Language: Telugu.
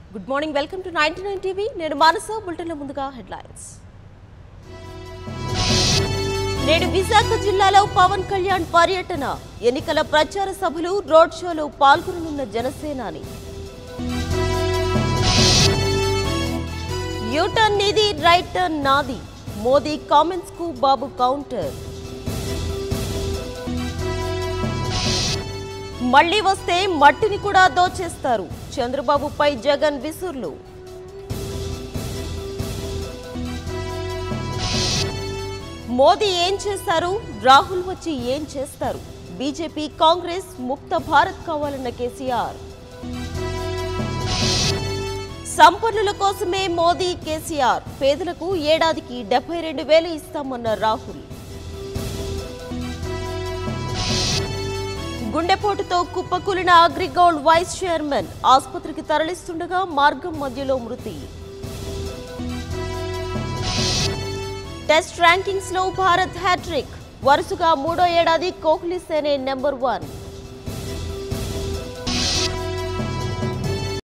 good morning welcome to ninety nine TV నేను మానస బులెటిన్ల ముందుగా హెడ్లైన్స్ నేడు విశాఖ జిల్లాలో పవన్ కళ్యాణ్ పర్యటన ఎన్నికల ప్రచార సభలు రోడ్ షోలో పాల్గొననున్న జనసేనాని యూటర్న్ నీది రైట్ టర్న్ నాది మోదీ కామెంట్స్ కు బాబు కౌంటర్ మళ్లీ వస్తే మట్టిని కూడా దోచేస్తారు చంద్రబాబుపై జగన్ విసుర్లు మోదీ ఏం చేస్తారు రాహుల్ వచ్చి ఏం చేస్తారు బీజేపీ కాంగ్రెస్ ముక్త భారత్ కావాలన్న కేసీఆర్ సంపన్నుల కోసమే మోదీ కేసీఆర్ పేదలకు ఏడాదికి డెబ్బై రెండు వేలు ఇస్తామన్న రాహుల్ గుండెపోటుతో కుప్పకూలిన అగ్రిగోల్డ్ వైస్ చైర్మన్ ఆసుపత్రికి తరలిస్తుండగా మార్గం మధ్యలో మృతి టెస్ట్ ర్యాంకింగ్స్ లో భారత్ హ్యాట్రిక్ వరుసగా మూడో ఏడాది కోహ్లీ సేనే నెంబర్ వన్